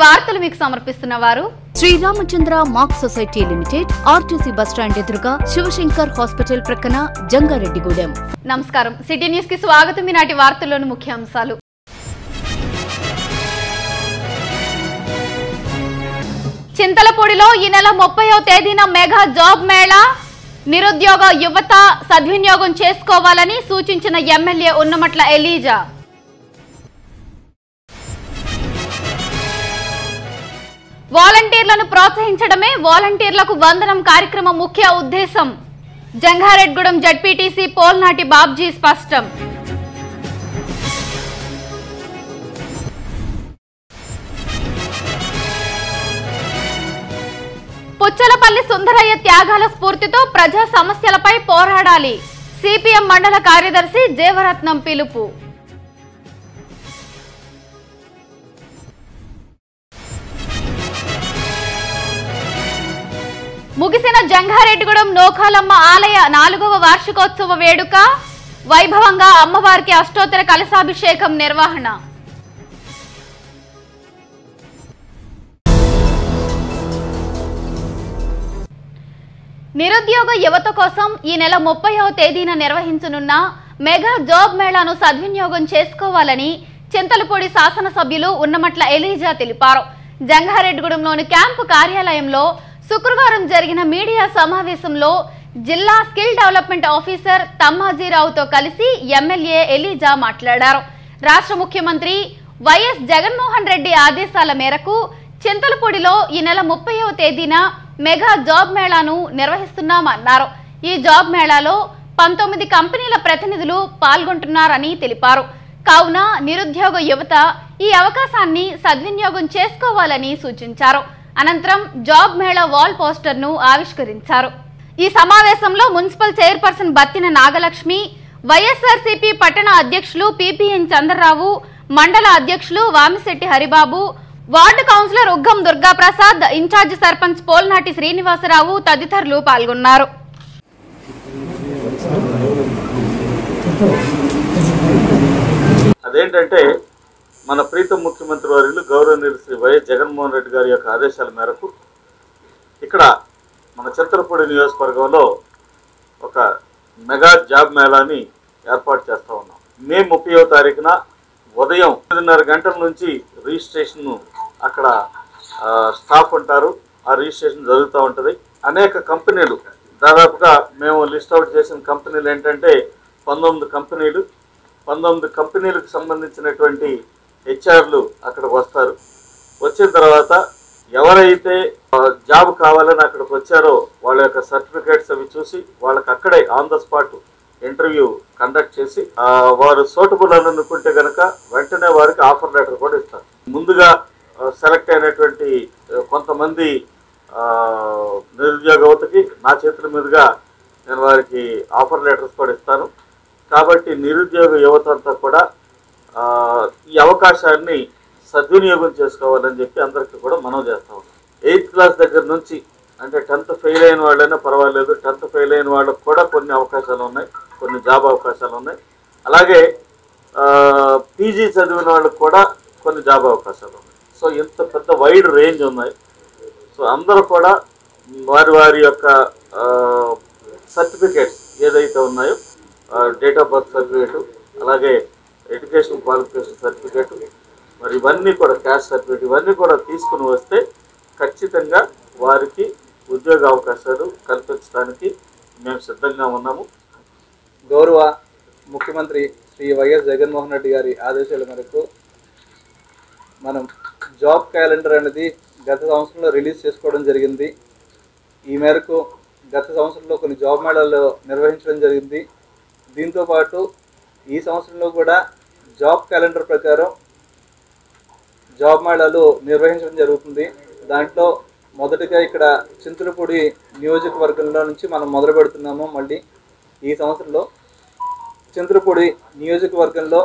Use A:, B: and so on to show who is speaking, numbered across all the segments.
A: వార్తలు మీకు సమర్పిస్తున్న వారు
B: Sriramachandra mark society limited RTC bus stand ఎదురుగా శివశంకర్ హాస్పిటల్ ప్రక్కన జంగారెడ్డిగూడెం
A: నమస్కారం సిటీ న్యూస్ కి స్వాగతం ఈనాటి వార్తల్లోని ముఖ్యాంశాలు చింతలపూడిలో ఈ నెల ముప్పైవ తేదీన మెగా జాబ్ మేళా నిరుద్యోగ యువత సద్వినియోగం చేసుకోవాలని సూచించిన ఎమ్మెల్యే ఉన్నమట్ల ఎలీజా వాలంటీర్లను ప్రోత్సహించడమే వాలంటీర్లకు వందనం కార్యక్రమం ముఖ్య ఉద్దేశం జంగారెడ్గూడెం జడ్పీటీసీ పోల్నాటి బాబ్జీ స్పష్టం పుచ్చలపల్లి సుందరయ్య త్యాగాల స్ఫూర్తితో ప్రజా సమస్యలపై పోరాడాలి సిపిఎం మండల కార్యదర్శి జీవరత్నం పిలుపు ముగిసిన జంగారెడ్డిగూడెం నోకాలమ్మ ఆలయ నాలుగవ వార్షికోత్సవ వేడుక వైభవంగా అమ్మవారికి అష్టోత్తర కలశాభిషేకం నిర్వహణ నిరుద్యోగ యువత కోసం ఈ నెల ముప్పైవ తేదీన నిర్వహించనున్న మెగా జాబ్ మేళాను సద్వినియోగం చేసుకోవాలని చింతలపూడి శాసనసభ్యులు ఉన్నమట్ల ఎలీజా తెలిపారు జంగారెడ్డిగూడెంలోని క్యాంపు కార్యాలయంలో శుక్రవారం జరిగిన మీడియా సమావేశంలో జిల్లా స్కిల్ డెవలప్మెంట్ ఆఫీసర్ తమ్మాజీరావుతో కలిసి ఎమ్మెల్యే ఎలీజా మాట్లాడారు రాష్ట్ర ముఖ్యమంత్రి వైఎస్ జగన్మోహన్ రెడ్డి ఆదేశాల మేరకు చింతలపూడిలో ఈ నెల ముప్పైవ తేదీన మెగా జాబ్ మేళాను నిర్వహిస్తున్నామన్నారు ఈ జాబ్ మేళాలో పంతొమ్మిది కంపెనీల ప్రతినిధులు పాల్గొంటున్నారని తెలిపారు కావున నిరుద్యోగ యువత ఈ అవకాశాన్ని సద్వినియోగం చేసుకోవాలని సూచించారు అనంతరం జాబ్ మేళా వాల్ పోస్టర్ను ఆవిష్కరించారు ఈ సమావేశంలో municipal chairperson Battina Nagalakshmi YSRCP పట్టణ అధ్యక్షులు పిపిఎన్ చంద్రరావు మండల అధ్యక్షులు Vamisetti Haribabu ward councillor Uggam Durgaprasad in charge sarpanch Polnati Srinivasarao తదితరులు పాల్గొన్నారు
C: అదేంటంటే మన ప్రీతం ముఖ్యమంత్రి వర్యులు గౌరవనీయులు శ్రీ వైఎస్ జగన్మోహన్ రెడ్డి గారి యొక్క ఆదేశాల మేరకు ఇక్కడ మన చిత్రపూడి నియోజకవర్గంలో ఒక మెగా జాబ్ మేళాని ఏర్పాటు చేస్తూ ఉన్నాం మే ముప్పైవ తారీఖున ఉదయం ఎనిమిదిన్నర గంటల నుంచి రిజిస్ట్రేషన్ అక్కడ ఆ, స్టాఫ్ ఉంటారు ఆ రిజిస్ట్రేషన్ జరుగుతూ ఉంటుంది అనేక కంపెనీలు దాదాపుగా మేము లిస్ట్ అవుట్ చేసిన కంపెనీలు ఏంటంటే పంతొమ్మిది కంపెనీలు పంతొమ్మిది కంపెనీలకు సంబంధించినటువంటి హెచ్ఆర్లు అక్కడికి వస్తారు వచ్చిన తర్వాత ఎవరైతే ఆ, జాబ్ కావాలని అక్కడికి వచ్చారో వాళ్ళ యొక్క సర్టిఫికేట్స్ అవి చూసి వాళ్ళకి అక్కడే on the spot interview conduct చేసి ఆ, వారు సూటబుల్ అని అనుకుంటే కనుక వెంటనే వారికి ఆఫర్ లెటర్ కూడా ఇస్తారు ముందుగా సెలెక్ట్ అయినటువంటి ఆ, కొంతమంది ఆ, నిరుద్యోగ యువతకి నా చేతుల మీదుగా నేను వారికి ఆఫర్ లెటర్స్ కూడా ఇస్తాను కాబట్టి నిరుద్యోగ యువత అంతా కూడా ఆ, ఈ అవకాశాన్ని సద్వినియోగం చేసుకోవాలని చెప్పి అందరికీ కూడా మనం చేస్తా ఉన్నాం ఎయిత్ క్లాస్ దగ్గర నుంచి అంటే టెన్త్ ఫెయిల్ అయిన వాళ్ళైనా పర్వాలేదు టెన్త్ ఫెయిల్ అయిన వాళ్ళకు కూడా కొన్ని అవకాశాలు ఉన్నాయి కొన్ని జాబ్ అవకాశాలు ఉన్నాయి అలాగే పీజీ చదివిన వాళ్ళకి కూడా కొన్ని జాబ్ అవకాశాలు ఉన్నాయి సో ఇంత పెద్ద వైడ్ రేంజ్ ఉన్నాయి సో అందరూ కూడా వారి వారి యొక్క సర్టిఫికేట్స్ ఏదైతే ఉన్నాయో డేట్ ఆఫ్ బర్త్ సర్టిఫికేట్ అలాగే ఎడ్యుకేషన్ క్వాలిఫికేషన్ సర్టిఫికేట్ మరి ఇవన్నీ కూడా క్యాస్ట్ సర్టిఫికేట్ ఇవన్నీ కూడా తీసుకుని వస్తే ఖచ్చితంగా వారికి ఉద్యోగ అవకాశాలు కల్పించడానికి మేము సిద్ధంగా ఉన్నాము
D: గౌరవ ముఖ్యమంత్రి శ్రీ వైఎస్ జగన్మోహన్ రెడ్డి గారి ఆదేశాల మేరకు మనం జాబ్ క్యాలెండర్ అనేది గత సంవత్సరంలో రిలీజ్ చేసుకోవడం జరిగింది ఈ మేరకు గత సంవత్సరంలో కొన్ని జాబ్ మేళాలు నిర్వహించడం జరిగింది దీంతో పాటు ఈ సంవత్సరంలో కూడా జాబ్ క్యాలెండర్ ప్రకారం జాబ్ మేళాలు నిర్వహించడం జరుగుతుంది దాంట్లో మొదటిగా ఇక్కడ చింతలపూడి నియోజకవర్గంలో నుంచి మనం మొదలు పెడుతున్నాము మళ్ళీ ఈ సంవత్సరంలో చింతలపూడి నియోజకవర్గంలో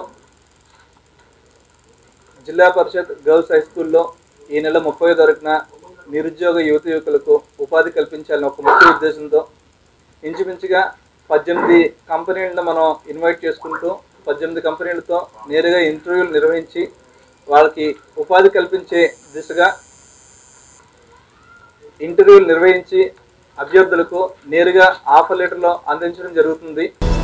D: జిల్లా పరిషత్ గర్ల్స్ హై స్కూల్లో ఈ నెల ముప్పై తారీఖున నిరుద్యోగ యువత యువకులకు ఉపాధి కల్పించాలని ఒక ముఖ్య ఉద్దేశంతో ఇంచుమించుగా పద్దెనిమిది కంపెనీలను మనం ఇన్వైట్ చేసుకుంటూ పద్దెనిమిది కంపెనీలతో నేరుగా ఇంటర్వ్యూలు నిర్వహించి వాళ్ళకి ఉపాధి కల్పించే దిశగా ఇంటర్వ్యూలు నిర్వహించి అభ్యర్థులకు నేరుగా ఆఫర్ లెటర్లో అందించడం జరుగుతుంది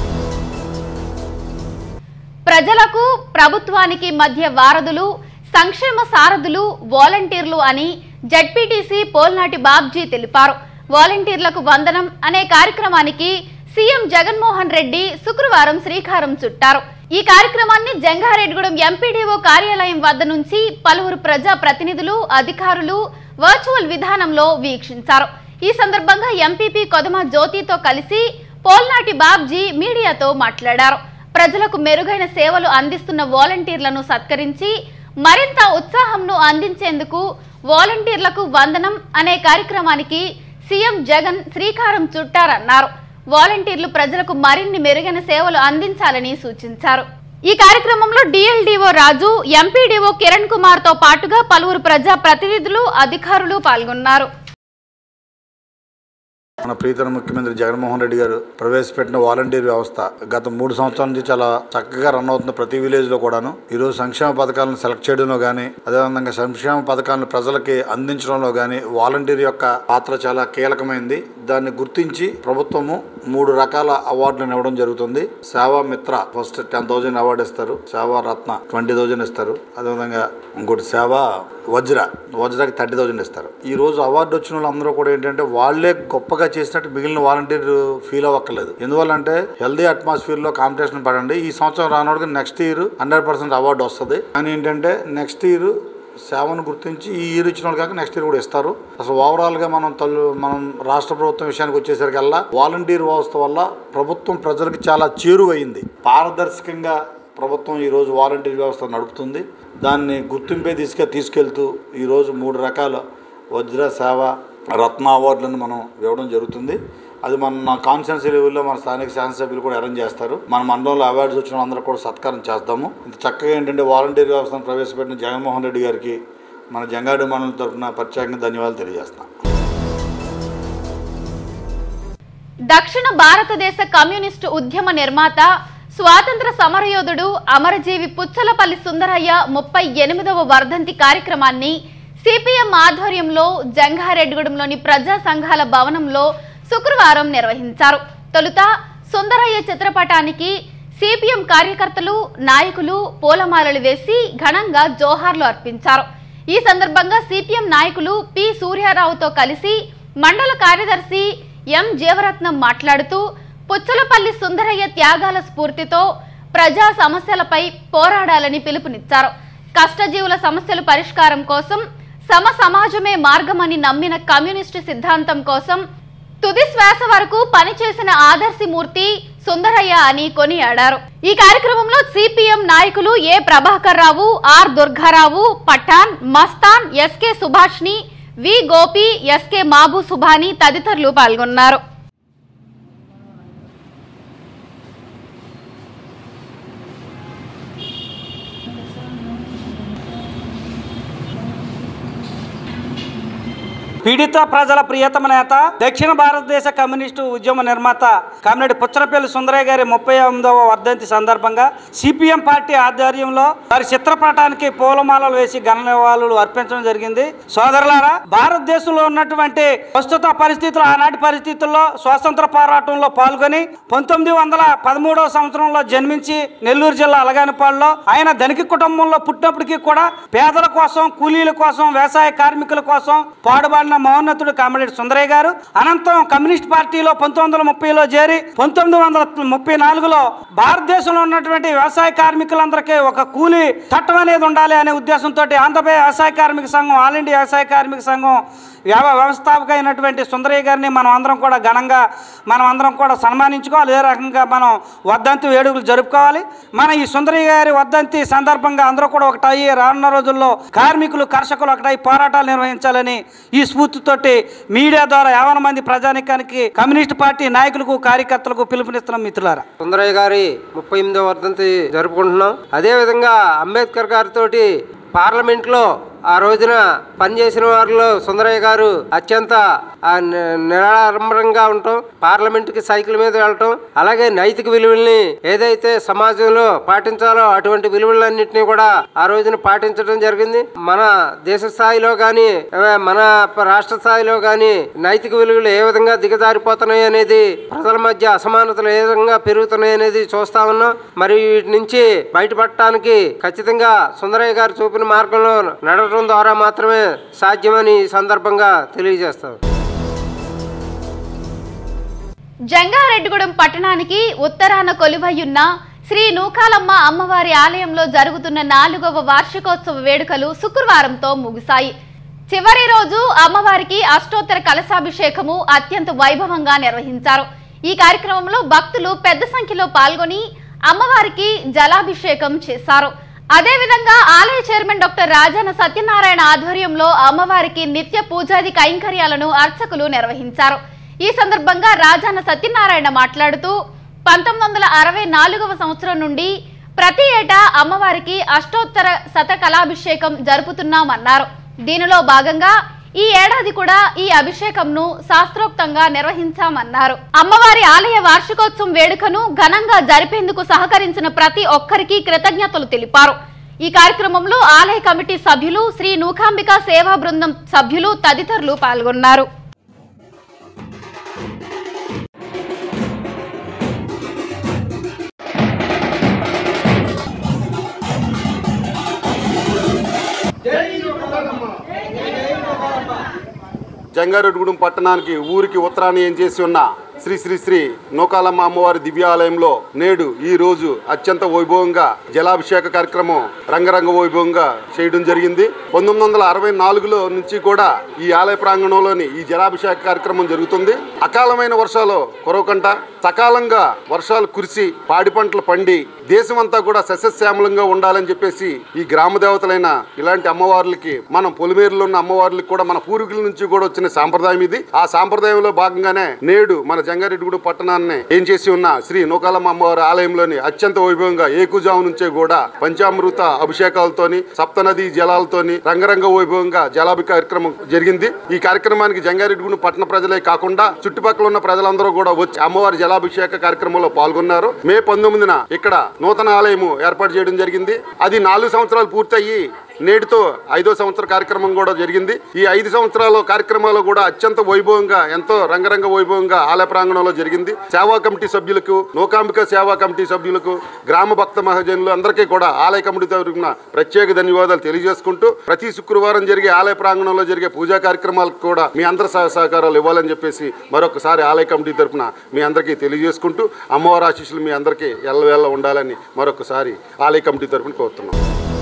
A: ప్రజలకు ప్రభుత్వానికి మధ్య వారధులు సంక్షేమ సారథులు వాలంటీర్లు అని జడ్పీటీసీ పోల్నాటి బాబ్జీ తెలిపారు వాలంటీర్లకు వందనం అనే కార్యక్రమానికి సీఎం జగన్మోహన్ రెడ్డి శుక్రవారం శ్రీకారం చుట్టారు ఈ కార్యక్రమాన్ని జంగారెడ్డిగూడెం ఎంపీడీఓ కార్యాలయం వద్ద నుంచి పలువురు ప్రజా ప్రతినిధులు అధికారులు వర్చువల్ విధానంలో వీక్షించారు ఈ సందర్భంగా ఎంపీపీ కొదమ జ్యోతితో కలిసి పోల్నాటి బాబ్జీ మీడియాతో మాట్లాడారు ప్రజలకు మెరుగైన సేవలు అందిస్తున్న వాలంటీర్లను సత్కరించి మరింత ఉత్సాహంను అందించేందుకు వాలంటీర్లకు వందనం అనే కార్యక్రమానికి సీఎం జగన్ శ్రీకారం చుట్టారన్నారు వాలంటీర్లు ప్రజలకు మరిన్ని మెరుగైన సేవలు అందించాలని సూచించారు ఈ కార్యక్రమంలో డిఎల్డిఓ రాజు ఎంపీడీఓ కిరణ్ కుమార్ తో పాటుగా పలువురు ప్రజా ప్రతినిధులు అధికారులు పాల్గొన్నారు
E: మన ప్రీతమ ముఖ్యమంత్రి జగన్మోహన్ రెడ్డి గారు ప్రవేశపెట్టిన వాలంటీర్ వ్యవస్థ గత మూడు సంవత్సరాల నుంచి చాలా చక్కగా రన్ అవుతుంది ప్రతి విలేజ్ లో కూడాను ఈ రోజు సంక్షేమ పథకాలను సెలెక్ట్ చేయడంలో గానీ అదేవిధంగా సంక్షేమ పథకాలను ప్రజలకి అందించడంలో గానీ వాలంటీర్ యొక్క పాత్ర చాలా కీలకమైంది దాన్ని గుర్తించి ప్రభుత్వము మూడు రకాల అవార్డులను ఇవ్వడం జరుగుతుంది సేవా మిత్ర ఫస్ట్ టెన్ థౌజండ్ అవార్డు ఇస్తారు సేవా రత్న ట్వంటీ థౌజండ్ ఇస్తారు అదేవిధంగా ఇంకోటి సేవా వజ్ర వజ్రాకి థర్టీ థౌజండ్ ఇస్తారు ఈ రోజు అవార్డు వచ్చిన వాళ్ళందరూ కూడా ఏంటంటే వాళ్ళే గొప్పగా చేసినట్టు మిగిలిన వాలంటీర్ ఫీల్ అవ్వక్కర్లేదు ఎందువల్లంటే హెల్దీ అట్మాస్ఫియర్ లో కాంపిటీషన్ పడండి ఈ సంవత్సరం రానోడికి next year hundred percent award వస్తుంది కానీ ఏంటంటే నెక్స్ట్ ఇయర్ సేవను గుర్తించి ఈ ఇయర్ ఇచ్చిన వాళ్ళు కాక నెక్స్ట్ ఇయర్ కూడా ఇస్తారు అసలు ఓవరాల్ గా మనం తల్లు మనం రాష్ట్ర ప్రభుత్వం విషయానికి వచ్చేసరికల్లా వాలంటీర్ వ్యవస్థ వల్ల ప్రభుత్వం ప్రజలకు చాలా చేరువైంది పారదర్శకంగా ప్రభుత్వం ఈరోజు వాలంటీర్ వ్యవస్థ నడుపుతుంది దాన్ని గుర్తింపే దిశగా తీసుకెళ్తూ ఈరోజు మూడు రకాల వజ్ర సేవ రత్న అవార్డులను మనం ఇవ్వడం జరుగుతుంది అది మన కాన్స్టిట్యున్సీ లెవెల్లో మన స్థానిక శాసనసభ్యులు కూడా అరేంజ్ చేస్తారు మన మండలంలో అవార్డ్స్ వచ్చిన అందరూ కూడా సత్కారం చేస్తాము ఇంత చక్కగా ఏంటంటే వాలంటీర్ వ్యవస్థను ప్రవేశపెట్టిన జగన్మోహన్ రెడ్డి గారికి మన జంగారెడ్డి మండలం తరఫున ప్రత్యేకంగా ధన్యవాదాలు తెలియజేస్తున్నాం
A: దక్షిణ భారతదేశ కమ్యూనిస్టు ఉద్యమ నిర్మాత స్వాతంత్ర సమరయోధుడు అమరజీవి పుచ్చలపల్లి సుందరయ్య ముప్పై ఎనిమిదవ వర్ధంతి కార్యక్రమాన్ని సిపిఎం ఆధ్వర్యంలో జంగారెడ్డిగూడెంలోని ప్రజా సంఘాల భవనంలో శుక్రవారం నిర్వహించారు తొలుత సుందరయ్య చిత్రపటానికి సిపిఎం కార్యకర్తలు నాయకులు పూలమాలలు వేసి ఘనంగా జోహార్లు అర్పించారు ఈ సందర్భంగా సిపిఎం నాయకులు పి సూర్యారావుతో కలిసి మండల కార్యదర్శి ఎం జీవరత్నం మాట్లాడుతూ పుచ్చలపల్లి సుందరయ్య త్యాగాల స్ఫూర్తితో ప్రజా సమస్యలపై పోరాడాలని పిలుపునిచ్చారు కష్టజీవుల సమస్యల పరిష్కారం కోసం సమ సమాజమే మార్గమని నమ్మిన కమ్యూనిస్టు సిద్ధాంతం కోసం తుది శ్వాస వరకు పనిచేసిన ఆదర్శమూర్తి సుందరయ్య అని కొనియాడారు ఈ కార్యక్రమంలో సిపిఎం నాయకులు A Prabhakar Rao R Durgarao Pathan Mastan SK Subhashini V Gopi SK Mabu Subhani తదితరులు పాల్గొన్నారు
F: పీడిత ప్రజల ప్రియతమ నేత దక్షిణ భారతదేశ కమ్యూనిస్టు ఉద్యమ నిర్మాత కామిరెడ్డి పుచ్చరపల్లి సుందరయ్య గారి ముప్పై ఎనిమిదవ వర్ధంతి సందర్భంగా సిపిఎం పార్టీ ఆధ్వర్యంలో వారి చిత్రపటానికి పూలమాలలు వేసి ఘన నివాళులు అర్పించడం జరిగింది సోదరులారా భారతదేశంలో ఉన్నటువంటి ప్రస్తుత పరిస్థితులు ఆనాటి పరిస్థితుల్లో స్వాతంత్ర పోరాటంలో పాల్గొని పంతొమ్మిది వందల పదమూడవ సంవత్సరంలో జన్మించి నెల్లూరు జిల్లా అలగానిపాడులో ఆయన ధనిక కుటుంబంలో పుట్టినప్పటికీ కూడా పేదల కోసం కూలీల కోసం వ్యవసాయ కార్మికుల కోసం పాడుబాడిన మహోన్నతుడు కామిరెడ్డి సుందరయ్య గారు అనంతరం కమ్యూనిస్ట్ పార్టీలో పంతొమ్మిది వందల ముప్పైలో చేరి పంతొమ్మిది వందల ముప్పై నాలుగులో భారతదేశంలో ఉన్నటువంటి వ్యవసాయ కార్మికులందరికీ ఒక కూలీ చట్టం అనేది ఉండాలి అనే ఉద్దేశంతో ఆంధ్రప్రదేశ్ వ్యవసాయ కార్మిక సంఘం ఆల్ ఇండియా వ్యవసాయ కార్మిక సంఘం వ్యవ వ్యవస్థాపక అయినటువంటి సుందరయ్య గారిని మనం అందరం కూడా ఘనంగా మనం అందరం కూడా సన్మానించుకోవాలి ఏ రకంగా మనం వర్ధంతి వేడుకలు జరుపుకోవాలి మన ఈ సుందరయ్య గారి వర్ధంతి సందర్భంగా అందరూ కూడా ఒకటయ్యి రానున్న రోజుల్లో కార్మికులు కర్షకులు ఒకటై పోరాటాలు నిర్వహించాలని ఈ స్ఫూర్తితోటి మీడియా ద్వారా యావన మంది ప్రజానికానికి కమ్యూనిస్ట్ పార్టీ నాయకులకు కార్యకర్తలకు పిలుపునిస్తున్నాం మిత్రులారా
G: సుందరయ్య గారి ముప్పై ఎనిమిదో వర్ధంతి జరుపుకుంటున్నాం అదేవిధంగా అంబేద్కర్ గారితో పార్లమెంట్లో ఆ రోజున పనిచేసిన వారిలో సుందరయ్య గారు అత్యంత ఆ, ని- నిరాడంబరంగా ఉండటం పార్లమెంట్కి సైకిల్ మీద వెళ్ళటం అలాగే నైతిక విలువల్ని ఏదైతే సమాజంలో పాటించాలో అటువంటి విలువలన్నింటినీ కూడా ఆ రోజున పాటించడం జరిగింది మన దేశ స్థాయిలో కానీ మన రాష్ట్ర స్థాయిలో కానీ నైతిక విలువలు ఏ విధంగా దిగజారిపోతున్నాయి అనేది ప్రజల మధ్య అసమానతలు ఏ విధంగా పెరుగుతున్నాయి అనేది చూస్తా ఉన్నాం మరి వీటి నుంచి బయటపడటానికి ఖచ్చితంగా సుందరయ్య గారు చూపిన మార్గంలో నడవడం ద్వారా మాత్రమే సాధ్యమని ఈ సందర్భంగా తెలియజేస్తాం
A: జంగారెడ్డిగూడెం పట్టణానికి ఉత్తరాన కొలువయ్యున్న శ్రీ నూకాలమ్మ అమ్మవారి ఆలయంలో జరుగుతున్న నాలుగవ వార్షికోత్సవ వేడుకలు శుక్రవారంతో ముగిశాయి చివరి రోజు అమ్మవారికి అష్టోత్తర కలశాభిషేకము అత్యంత వైభవంగా నిర్వహించారు ఈ కార్యక్రమంలో భక్తులు పెద్ద సంఖ్యలో పాల్గొని అమ్మవారికి జలాభిషేకం చేశారు అదేవిధంగా ఆలయ చైర్మన్ డాక్టర్ రాజాన సత్యనారాయణ ఆధ్వర్యంలో అమ్మవారికి నిత్య పూజాది కైంకర్యాలను అర్చకులు నిర్వహించారు ఈ సందర్భంగా రాజాన సత్యనారాయణ మాట్లాడుతూ పంతొమ్మిది వందల అరవై నాలుగవ సంవత్సరం నుండి ప్రతి ఏటా అమ్మవారికి అష్టోత్తర శతకళాభిషేకం జరుపుతున్నామన్నారు దీనిలో భాగంగా ఈ ఏడాది కూడా ఈ అభిషేకంను శాస్త్రోక్తంగా నిర్వహించామన్నారు అమ్మవారి ఆలయ వార్షికోత్సవం వేడుకను ఘనంగా జరిపేందుకు సహకరించిన ప్రతి ఒక్కరికి కృతజ్ఞతలు తెలిపారు ఈ కార్యక్రమంలో ఆలయ కమిటీ సభ్యులు శ్రీ నూకాంబిక సేవా బృందం సభ్యులు తదితరులు పాల్గొన్నారు
H: జంగారెడ్డిగూడెం పట్టణానికి ఊరికి ఉత్తరాన్ని ఏం చేసి ఉన్న శ్రీ శ్రీ శ్రీ నూకాలమ్మ అమ్మవారి దివ్యాలయంలో నేడు ఈ రోజు అత్యంత వైభవంగా జలాభిషేక కార్యక్రమం రంగరంగ వైభవంగా చేయడం జరిగింది పంతొమ్మిది వందల అరవై నాలుగులో నుంచి కూడా ఈ ఆలయ ప్రాంగణంలోని ఈ జలాభిషేక కార్యక్రమం జరుగుతుంది అకాలమైన వర్షాలు కురవకుండా సకాలంగా వర్షాలు కురిసి పాడి పంటలు పండి దేశమంతా కూడా సస్యశ్యామలంగా ఉండాలని చెప్పేసి ఈ గ్రామ దేవతలైన ఇలాంటి అమ్మవార్లకి మనం పొలిమేరులో ఉన్న అమ్మవార్లకి కూడా మన పూర్వీకుల నుంచి కూడా వచ్చిన సాంప్రదాయం ఇది ఆ సాంప్రదాయంలో భాగంగానే నేడు మన జంగారెడ్డిగూడ పట్టణాన్ని ఏం చేసి ఉన్న శ్రీ నూకాలమ్మ అమ్మవారి ఆలయంలోని అత్యంత వైభవంగా ఏకుజాము నుంచే కూడా పంచామృత అభిషేకాలతోని సప్తనది జలాలతోని రంగరంగ వైభవంగా జలాభి కార్యక్రమం జరిగింది ఈ కార్యక్రమానికి జంగారెడ్డిగూడ పట్టణ ప్రజలే కాకుండా చుట్టుపక్కల ఉన్న ప్రజలందరూ కూడా వచ్చి అమ్మవారి జలాభిషేక కార్యక్రమంలో పాల్గొన్నారు మే పంతొమ్మిదిన ఇక్కడ నూతన ఆలయము ఏర్పాటు చేయడం జరిగింది అది నాలుగు సంవత్సరాలు పూర్తయి నేటితో ఐదో సంవత్సర కార్యక్రమం కూడా జరిగింది ఈ ఐదు సంవత్సరాల కార్యక్రమాలు కూడా అత్యంత వైభవంగా ఎంతో రంగరంగ వైభవంగా ఆలయ ప్రాంగణంలో జరిగింది సేవా కమిటీ సభ్యులకు నూకాంబిక సేవా కమిటీ సభ్యులకు గ్రామ భక్త మహాజనులు అందరికీ కూడా ఆలయ కమిటీ తరఫున ప్రత్యేక ధన్యవాదాలు తెలియజేసుకుంటూ ప్రతి శుక్రవారం జరిగే ఆలయ ప్రాంగణంలో జరిగే పూజా కార్యక్రమాలకు కూడా మీ అందరి సహ సహకారాలు ఇవ్వాలని చెప్పేసి మరొకసారి ఆలయ కమిటీ తరఫున మీ అందరికీ తెలియజేసుకుంటూ అమ్మవారి ఆశీస్సులు మీ అందరికీ ఎల్లవేళ ఉండాలని మరొకసారి ఆలయ కమిటీ తరఫున కోరుతున్నాం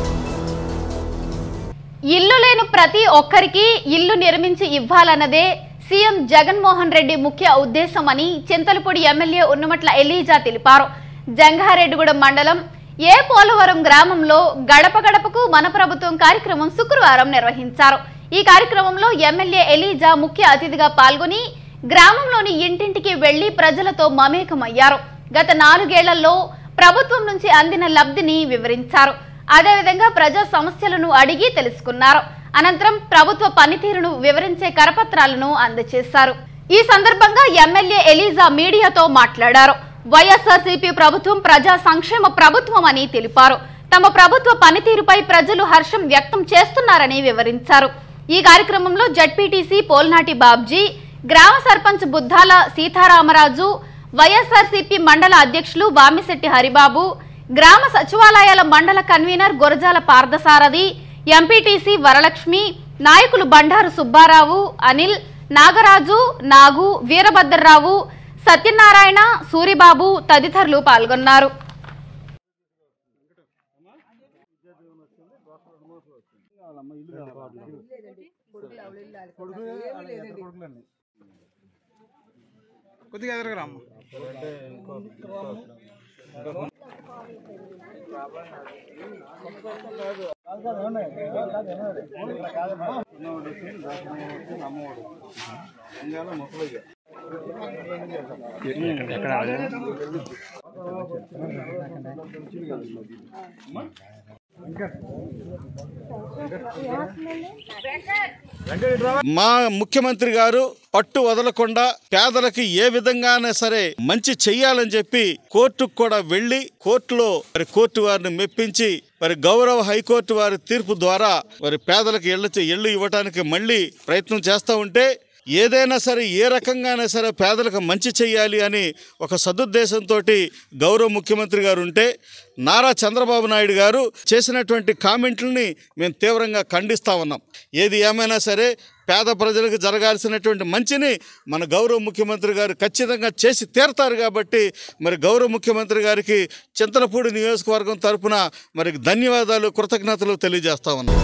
A: ఇల్లు లేని ప్రతి ఒక్కరికి ఇల్లు నిర్మించి ఇవ్వాలన్నదే సీఎం జగన్మోహన్ రెడ్డి ముఖ్య ఉద్దేశమని చింతలపూడి ఎమ్మెల్యే ఉన్నమట్ల ఎలీజా తెలిపారు జంగారెడ్డిగూడెం మండలం ఏ పోలవరం గ్రామంలో గడప గడపకు మన ప్రభుత్వం కార్యక్రమం శుక్రవారం నిర్వహించారు ఈ కార్యక్రమంలో ఎమ్మెల్యే ఎలీజా ముఖ్య అతిథిగా పాల్గొని గ్రామంలోని ఇంటింటికి వెళ్లి ప్రజలతో మమేకమయ్యారు గత నాలుగేళ్లలో ప్రభుత్వం నుంచి అందిన లబ్ధిని వివరించారు అదేవిధంగా ప్రజా సమస్యలను అడిగి తెలుసుకున్నారు అనంతరం ప్రభుత్వ పనితీరును వివరించే కరపత్రాలను అందజేశారు ఈ సందర్భంగా ఎమ్మెల్యే ఎలీజా మీడియాతో మాట్లాడారు వైఎస్ఆర్సీపీ ప్రభుత్వం ప్రజా సంక్షేమ ప్రభుత్వం అని తెలిపారు తమ ప్రభుత్వ పనితీరుపై ప్రజలు హర్షం వ్యక్తం చేస్తున్నారని వివరించారు ఈ కార్యక్రమంలో జడ్పీటీసీ పోల్నాటి బాబ్జీ గ్రామ సర్పంచ్ బుద్ధాల సీతారామరాజు వైఎస్ఆర్సీపీ మండల అధ్యక్షులు వామిశెట్టి హరిబాబు గ్రామ సచివాలయాల మండల కన్వీనర్ గురజాల పార్థసారథి ఎంపీటీసీ వరలక్ష్మి నాయకులు బండారు సుబ్బారావు అనిల్ నాగరాజు నాగు వీరభద్రరావు సత్యనారాయణ సూరిబాబు తదితరులు పాల్గొన్నారు
I: కొద్దిగా ఎదురుకురామ్మ
C: మా ముఖ్యమంత్రి గారు పట్టు వదలకుండా పేదలకి ఏ విధంగానే సరే మంచి చెయ్యాలని చెప్పి కోర్టుకు కూడా వెళ్ళి కోర్టులో మరి కోర్టు వారిని మెప్పించి మరి గౌరవ హైకోర్టు వారి తీర్పు ద్వారా మరి పేదలకు ఇళ్ళు ఇళ్ళు ఇవ్వడానికి మళ్ళీ ప్రయత్నం చేస్తూ ఉంటే ఏదైనా సరే ఏ రకంగానే సరే పేదలకు మంచి చెయ్యాలి అని ఒక సదుద్దేశంతో గౌరవ ముఖ్యమంత్రి గారు ఉంటే నారా చంద్రబాబు నాయుడు గారు చేసినటువంటి కామెంట్లని మేము తీవ్రంగా ఖండిస్తా ఉన్నాం ఏది ఏమైనా సరే పేద ప్రజలకు జరగాల్సినటువంటి మంచిని మన గౌరవ ముఖ్యమంత్రి గారు ఖచ్చితంగా చేసి తీరతారు కాబట్టి మరి గౌరవ ముఖ్యమంత్రి గారికి చింతలపూడి నియోజకవర్గం తరపున మరి ధన్యవాదాలు కృతజ్ఞతలు తెలియజేస్తా ఉన్నాం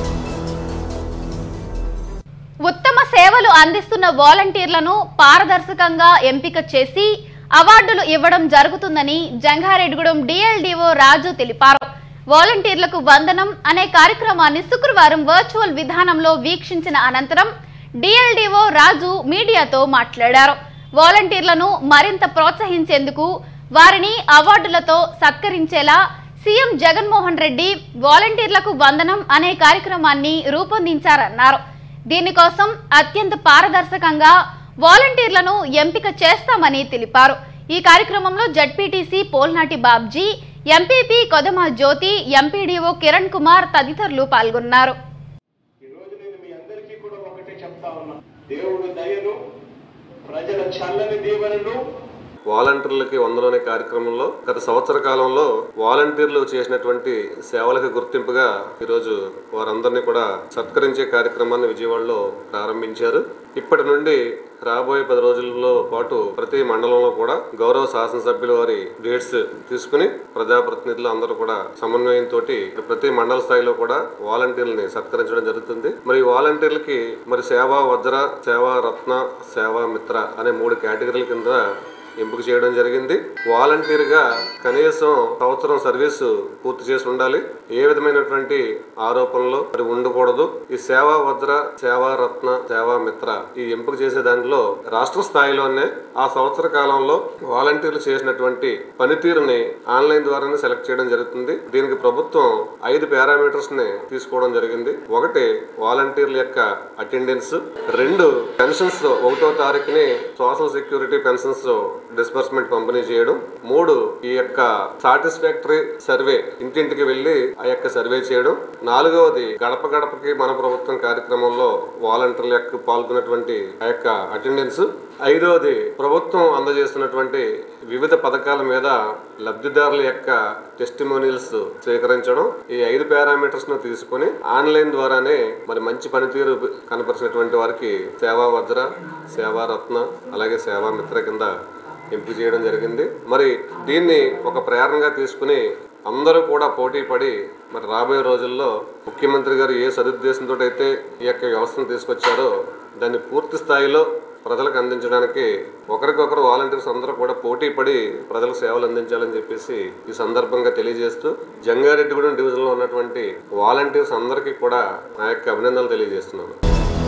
A: ఉత్తమ సేవలు అందిస్తున్న వాలంటీర్లను పారదర్శకంగా ఎంపిక చేసి అవార్డులు ఇవ్వడం జరుగుతుందని జంగారెడ్డిగూడెం డిఎల్డిఓ రాజు తెలిపారు వాలంటీర్లకు వందనం అనే కార్యక్రమాన్ని శుక్రవారం వర్చువల్ విధానంలో వీక్షించిన అనంతరం డిఎల్డిఓ రాజు మీడియాతో మాట్లాడారు వాలంటీర్లను మరింత ప్రోత్సహించేందుకు వారిని అవార్డులతో సత్కరించేలా సీఎం జగన్మోహన్ రెడ్డి వాలంటీర్లకు వందనం అనే కార్యక్రమాన్ని రూపొందించారన్నారు దీనికోసం అత్యంత పారదర్శకంగా వాలంటీర్లను ఎంపిక చేస్తామని తెలిపారు ఈ కార్యక్రమంలో జడ్పీటీసీ పోల్నాటి బాబ్జీ ఎంపీపీ కొదమ జ్యోతి ఎంపీడీఓ కిరణ్ కుమార్ తదితరులు పాల్గొన్నారు
J: ఈరోజు నేను మీ అందరికీ కూడా ఒకటే చెప్తా ఉన్నా దేవుడు దయను ప్రజల చల్లని దీవెనను
K: వాలంటీర్లకి వందలోనే కార్యక్రమంలో గత సంవత్సర కాలంలో వాలంటీర్లు చేసినటువంటి సేవలకు గుర్తింపుగా ఈరోజు వారందరినీ కూడా సత్కరించే కార్యక్రమాన్ని విజయవాడలో ప్రారంభించారు ఇప్పటి నుండి రాబోయే పది రోజుల్లో పాటు ప్రతి మండలంలో కూడా గౌరవ శాసనసభ్యుల వారి డేట్స్ తీసుకుని ప్రజాప్రతినిధులు అందరూ కూడా సమన్వయంతో ప్రతి మండల స్థాయిలో కూడా వాలంటీర్లని సత్కరించడం జరుగుతుంది మరి ఈ వాలంటీర్లకి మరి సేవా వజ్ర సేవా రత్న సేవా మిత్ర అనే మూడు కేటగిరీల కింద ఎంపిక చేయడం జరిగింది వాలంటీర్గా కనీసం సంవత్సరం సర్వీసు పూర్తి చేసి ఉండాలి ఏ విధమైనటువంటి ఆరోపణలు మరి ఉండకూడదు ఈ సేవా వజ్ర సేవా రత్న సేవా మిత్ర ఈ ఎంపిక చేసే దానిలో రాష్ట్ర స్థాయిలోనే ఆ సంవత్సర కాలంలో వాలంటీర్లు చేసినటువంటి పనితీరుని ఆన్లైన్ ద్వారానే సెలెక్ట్ చేయడం జరుగుతుంది దీనికి ప్రభుత్వం ఐదు పారామీటర్స్ ని తీసుకోవడం జరిగింది ఒకటి వాలంటీర్ల యొక్క అటెండెన్స్ రెండు పెన్షన్స్ ఒకటో తారీఖుని సోషల్ సెక్యూరిటీ పెన్షన్స్ డిస్బర్స్మెంట్ పంపిణీ చేయడం మూడు ఈ యొక్క సాటిస్ఫాక్టరీ సర్వే ఇంటింటికి వెళ్లి ఆ యొక్క సర్వే చేయడం నాలుగవది గడప గడపకి మన ప్రభుత్వం కార్యక్రమంలో వాలంటీర్ల యొక్క పాల్గొన్నటువంటి ఆ యొక్క అటెండెన్స్ ఐదవది ప్రభుత్వం అందజేస్తున్నటువంటి వివిధ పథకాల మీద లబ్ధిదారుల యొక్క టెస్టిమోనియల్స్ స్వీకరించడం ఈ ఐదు పారామీటర్స్ ను తీసుకుని ఆన్లైన్ ద్వారానే మరి మంచి పనితీరు కనపరిచినటువంటి వారికి సేవా వజ్ర సేవా రత్న అలాగే సేవా మిత్ర కింద ఎంపిక చేయడం జరిగింది మరి దీన్ని ఒక ప్రేరణగా తీసుకుని అందరూ కూడా పోటీ పడి మరి రాబోయే రోజుల్లో ముఖ్యమంత్రి గారు ఏ సదుద్దేశంతో అయితే ఈ యొక్క వ్యవస్థను తీసుకొచ్చారో దాన్ని పూర్తి స్థాయిలో ప్రజలకు అందించడానికి ఒకరికొకరు వాలంటీర్స్ అందరూ కూడా పోటీ పడి ప్రజలకు సేవలు అందించాలని చెప్పేసి ఈ సందర్భంగా తెలియజేస్తూ జంగారెడ్డిగూడెం డివిజన్లో ఉన్నటువంటి వాలంటీర్స్ అందరికీ కూడా నా యొక్క అభినందనలు తెలియజేస్తున్నాను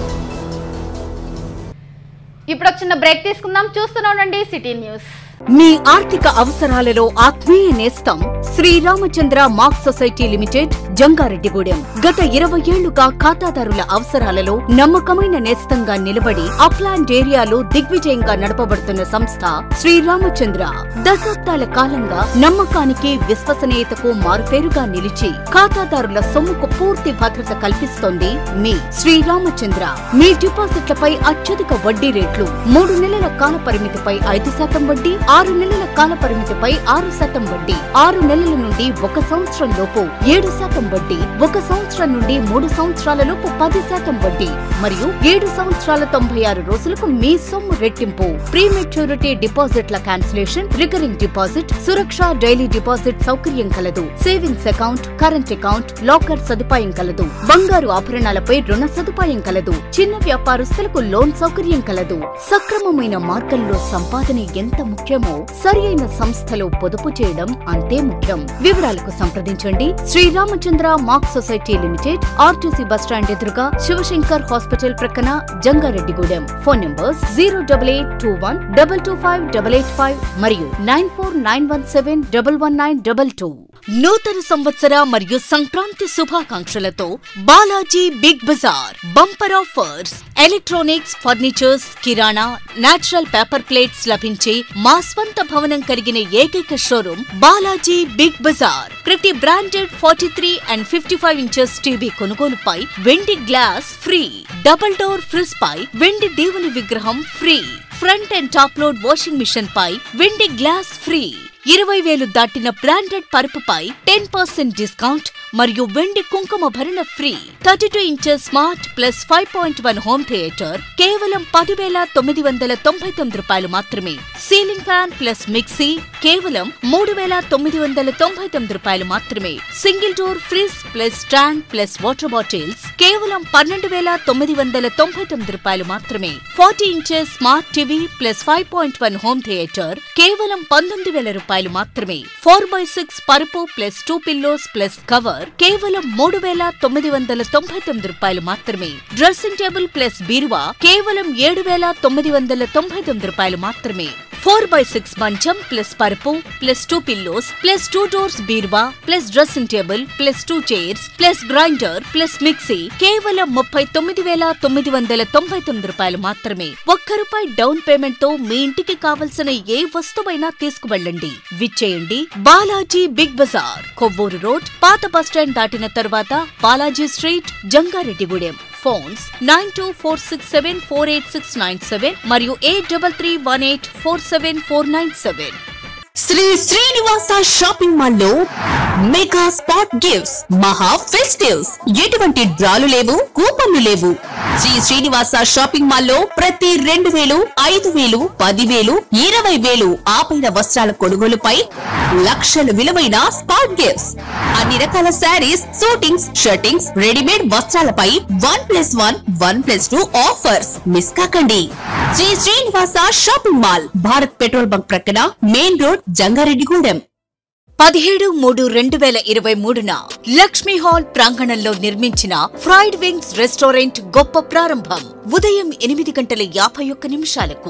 A: ఇప్పుడు ఒక చిన్న బ్రేక్ తీసుకుందాం చూస్తూనే ఉండండి సిటీ న్యూస్
B: మీ ఆర్థిక అవసరాలలో ఆత్మీయ నేస్తం Sriramachandra mark society limited Jangareddygudem గత ఇరవై ఏళ్లుగా ఖాతాదారుల అవసరాలలో నమ్మకమైన నేస్తంగా నిలబడి అప్లాండ్ ఏరియాలో దిగ్విజయంగా నడపబడుతున్న సంస్థ శ్రీరామచంద్ర దశాబ్దాల కాలంగా నమ్మకానికి విశ్వసనీయతకు మారుపేరుగా నిలిచి ఖాతాదారుల సొమ్ముకు పూర్తి భద్రత కల్పిస్తోంది మీ శ్రీరామచంద్ర మీ డిపాజిట్లపై అత్యధిక వడ్డీ రేట్లు మూడు నెలల కాల పరిమితిపై ఐదు శాతం వడ్డీ ఆరు నెలల కాల పరిమితిపై ఆరు శాతం వడ్డీ ఆరు నెలల నుండి ఒక సంవత్సరం లోపు ఏడు శాతం వడ్డీ ఒక సంవత్సరం నుండి మూడు సంవత్సరాల లోపు పది శాతం వడ్డీ మరియు ఏడు సంవత్సరాల తొంభై ఆరు రోజులకు మీ సొమ్ము రెట్టింపు ప్రీ మెచ్యూరిటీ డిపాజిట్ల క్యాన్సిలేషన్ రికరింగ్ డిపాజిట్ సురక్ష డైలీ డిపాజిట్ సౌకర్యం కలదు savings account current account locker సదుపాయం కలదు బంగారు ఆభరణాలపై రుణ సదుపాయం కలదు చిన్న వ్యాపారస్తులకు లోన్ సౌకర్యం కలదు సక్రమమైన మార్గంలో సంపాదన ఎంత ముఖ్యమో సరి అయిన సంస్థలో పొదుపు చేయడం అంతే ముఖ్యం వివరాలకు సంప్రదించండి Sriramachandra mark society limited RTC bus stand ఎదురుగా శివశంకర్ హాస్పిటల్ ప్రక్కన Jangareddygudem phone numbers zero double eight two one double two five double eight five మరియు nine four nine one seven double one nine double two నూతన సంవత్సర మరియు సంక్రాంతి శుభాకాంక్షలతో Balaji big bazaar bumper offers electronics furnitures kirana natural paper plates లభించే మా స్వంత భవనం కలిగిన ఏకైక షోరూమ్ బాలాజీ బిగ్ బజార్ ప్రతి branded forty three and fifty five inches TV కొనుగోలుపై వెండి glass free double door fridge పై వెండి దేవుని విగ్రహం free front and top load washing machine పై వెండి గ్లాస్ ఫ్రీ ఇరవై వేలు దాటిన బ్రాండెడ్ పరుపుపై టెన్ పర్సెంట్ డిస్కౌంట్ మరియు వెండి కుంకుమ భరణ free thirty two inches smart plus five point one home theatre కేవలం పదివేల తొమ్మిది వందల తొంభై తొమ్మిది రూపాయలు మాత్రమే సీలింగ్ ఫ్యాన్ ప్లస్ మిక్సీ కేవలం మూడు వేల తొమ్మిది వందల తొంభై తొమ్మిది రూపాయలు మాత్రమే single door fridge plus stand plus water bottles కేవలం పన్నెండు వేల తొమ్మిది వందల తొంభై తొమ్మిది రూపాయలు మాత్రమే forty inches smart TV plus five point one home theatre కేవలం పంతొమ్మిది వేల రూపాయలు మాత్రమే ఫోర్ బై సిక్స్ పరుపు plus two pillows plus cover కేవలం మూడు వేల తొమ్మిది వందల తొంభై తొమ్మిది రూపాయలు మాత్రమే డ్రెస్సింగ్ టేబుల్ ప్లస్ బీరువా కేవలం ఏడు వేల తొమ్మిది వందల తొంభై తొమ్మిది రూపాయలు మాత్రమే ఫోర్ బై సిక్స్ మంచం ప్లస్ పరుపు plus two pillows plus two doors బీరువా plus dressing table plus two chairs plus grinder plus mixie కేవలం ముప్పై తొమ్మిది వేల తొమ్మిది వందల తొంభై తొమ్మిది రూపాయలు మాత్రమే ఒక్క రూపాయి డౌన్ పేమెంట్ తో మీ ఇంటికి కావలసిన ఏ వస్తువైనా తీసుకువెళ్ళండి విచ్చేయండి Balaji big bazaar Kovvur road పాత బస్టాండ్ దాటిన తరువాత Balaji street Jangareddygudem phones nine two four six seven four eight six nine seven మరియు eight double three one eight four seven four nine seven
L: Sri Srinivasa shopping mall లో మెగా స్పాట్ గిఫ్ట్స్ మహా festives ఎటువంటి డ్రాలు లేవు కూపన్లు లేవు శ్రీ శ్రీనివాస షాపింగ్ మాల్ లో ప్రతి రెండు వేలు ఐదు వేలు పదివేలు ఇరవై వేలు ఆపైన వస్త్రాల కొనుగోలుపై లక్షల విలువైన స్పాట్ గిఫ్ట్స్ అన్ని రకాల శారీస్ సూటింగ్స్ షర్టింగ్స్ రెడీమేడ్ వస్త్రాలపై one plus one one plus two offers miss కాకండి Sri Srinivasa shopping mall Bharat petrol bunk ప్రక్కన మెయిన్ రోడ్ జంగారెడ్డిగూడెం
B: పదిహేడు మూడు రెండు వేల ఇరవై మూడున లక్ష్మీ హాల్ ప్రాంగణంలో నిర్మించిన ఫ్రైడ్ వింగ్స్ రెస్టారెంట్ గొప్ప ప్రారంభం ఉదయం ఎనిమిది గంటల యాభై ఒక్క నిమిషాలకు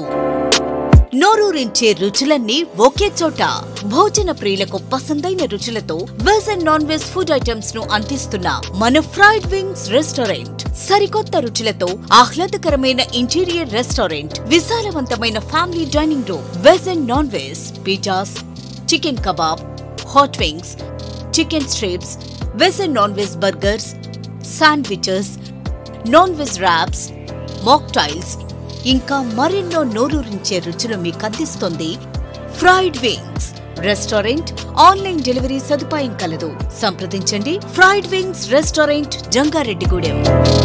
B: నోరూరించే రుచులన్నీ ఒకే చోట భోజన ప్రియులకు పసందైన రుచులతో veg and non veg food items ను అందిస్తున్న మన ఫ్రైడ్ వింగ్స్ రెస్టారెంట్ సరికొత్త రుచులతో ఆహ్లాదకరమైన ఇంటీరియర్ రెస్టారెంట్ విశాలవంతమైన family dining room veg and non veg pizzas chicken kebab hot wings chicken strips veg and non veg burgers sandwiches non veg wraps mocktails ఇంకా మరెన్నో నోరూరించే రుచులు మీకు అందిస్తుంది fried wings restaurant online delivery సదుపాయం కలదు సంప్రదించండి ఫ్రైడ్ వింగ్స్ రెస్టారెంట్ జంగారెడ్డిగూడెం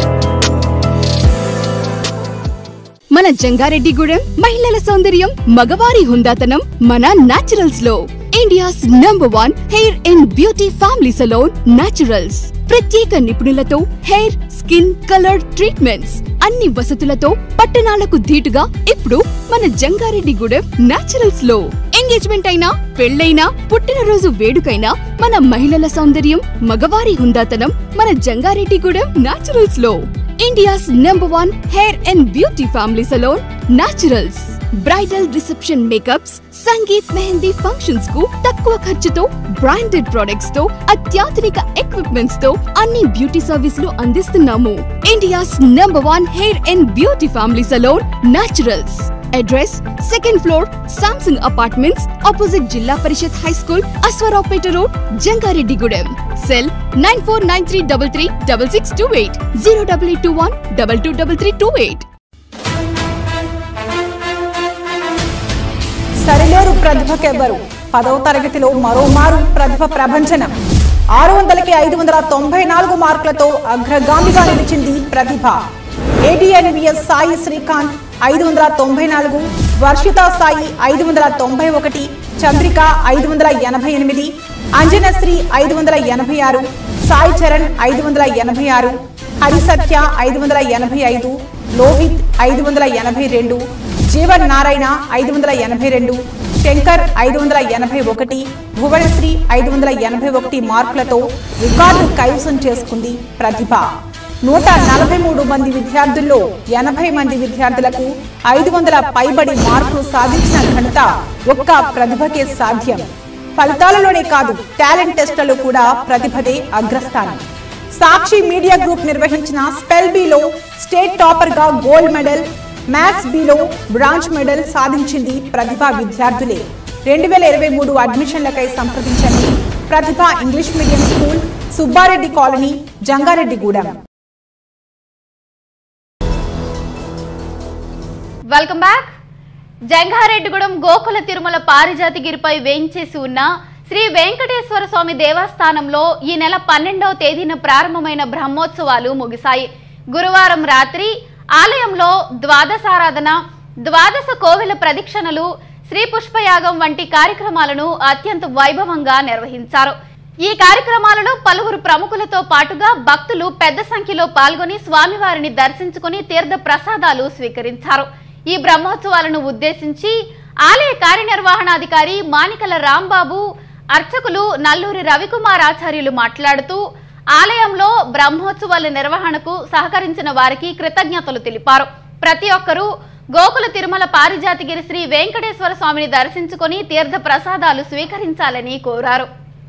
M: మన జంగారెడ్డిగూడెం మహిళల సౌందర్యం మగవారి హుందాతనం మన నాచురల్స్ లో India's number one hair and beauty family salon Naturals ప్రత్యేక నిపుణులతో హెయిర్ స్కిన్ కలర్ ట్రీట్మెంట్స్ అన్ని వసతులతో పట్టణాలకు ధీటుగా ఇప్పుడు మన జంగారెడ్డిగూడెం నాచురల్స్ లో ఎంగేజ్మెంట్ అయినా పెళ్ళైనా పుట్టినరోజు వేడుకైనా మన మహిళల సౌందర్యం మగవారి హుందాతనం మన జంగారెడ్డిగూడెం నాచురల్స్ లో India's number one hair and beauty family salon Naturals bridal reception makeups sangeet mehndi functions కు తక్కువ ఖర్చుతో బ్రాండెడ్ ప్రొడక్ట్స్ తో అత్యాధునిక ఎక్విప్మెంట్స్ తో అన్ని బ్యూటీ సర్వీసులు అందిస్తున్నాము India's number one hair and beauty family salon Naturals address second floor Samsung apartments opposite zilla parishad high school Aswaraopeta road Jangareddygudem cell nine four nine three double three double six two eight zero double eight two one double two double three two eight
N: సరిలేరు ప్రతిభకెవ్వరు పదవ తరగతిలో మరోమారు ప్రతిభ ప్రభంజనం ఆరు వందలకి ఐదు వందల తొంభై నాలుగు మార్కులతో అగ్రగామిగా నిలిచింది ప్రతిభ ఏటీఎన్విఎస్ సాయి శ్రీకాంత్ ఐదు వందల తొంభై నాలుగు వర్షిత సాయి ఐదు వందల తొంభై ఒకటి చంద్రిక ఐదు వందల ఎనభై ఎనిమిది అంజనశ్రీ ఐదు వందల ఎనభై ఆరు సాయి చరణ్ ఐదు వందల ఎనభై ఆరు హరిసత్య ఐదు వందల ఎనభై ఐదు లోహిత్ ఐదు వందల ఎనభై రెండు జీవన్ నారాయణ ఐదు వందల ఎనభై రెండు శంకర్ ఐదు వందల ఎనభై ఒకటి భువనశ్రీ ఐదు వందల ఎనభై ఒకటి మార్కులతో రికార్డు కైవసం చేసుకుంది ప్రతిభ నూట నలభై మూడు మంది విద్యార్థుల్లో ఎనభై మంది విద్యార్థులకు ఐదు వందల పైబడి మార్కులు సాధించిన ఘనత ఒక్క ప్రతిభకే సాధ్యం ఫలితాలలోనే కాదు టాలెంట్ టెస్టులలో కూడా ప్రతిభదే అగ్రస్థానం సాక్షి మీడియా గ్రూప్ నిర్వహించిన స్పెల్ బిలో స్టేట్ టాపర్ గా గోల్డ్ మెడల్ మ్యాథ్స్ బిలో బ్రాంచ్ మెడల్ సాధించింది ప్రతిభా విద్యార్థులే రెండు వేల ఇరవై మూడు అడ్మిషన్లకై సంప్రదించండి ప్రతిభ English medium school Subbareddy colony Jangareddygudem
A: welcome back Jangareddygudem Gokula Tirumala పారిజాతిగిరిపై వేయించేసి ఉన్న శ్రీ వెంకటేశ్వర స్వామి దేవస్థానంలో ఈ నెల పన్నెండవ తేదీన ప్రారంభమైన బ్రహ్మోత్సవాలు ముగిశాయి గురువారం రాత్రి ఆలయంలో ద్వాదశారాధన ద్వాదశ కోవెల ప్రదక్షిణలు శ్రీ పుష్పయాగం వంటి కార్యక్రమాలను అత్యంత వైభవంగా నిర్వహించారు ఈ కార్యక్రమాలలో పలువురు ప్రముఖులతో పాటుగా భక్తులు పెద్ద సంఖ్యలో పాల్గొని స్వామివారిని దర్శించుకుని తీర్థ ప్రసాదాలు స్వీకరించారు ఈ బ్రహ్మోత్సవాలను ఉద్దేశించి ఆలయ కార్యనిర్వహణాధికారి మానికల రాంబాబు అర్చకులు నల్లూరి రవికుమార్ ఆచార్యులు మాట్లాడుతూ ఆలయంలో బ్రహ్మోత్సవాల నిర్వహణకు సహకరించిన వారికి కృతజ్ఞతలు తెలిపారు ప్రతి ఒక్కరూ గోకుల తిరుమల పారిజాతిగిరి శ్రీ వెంకటేశ్వర స్వామిని దర్శించుకొని తీర్థ ప్రసాదాలు స్వీకరించాలని కోరారు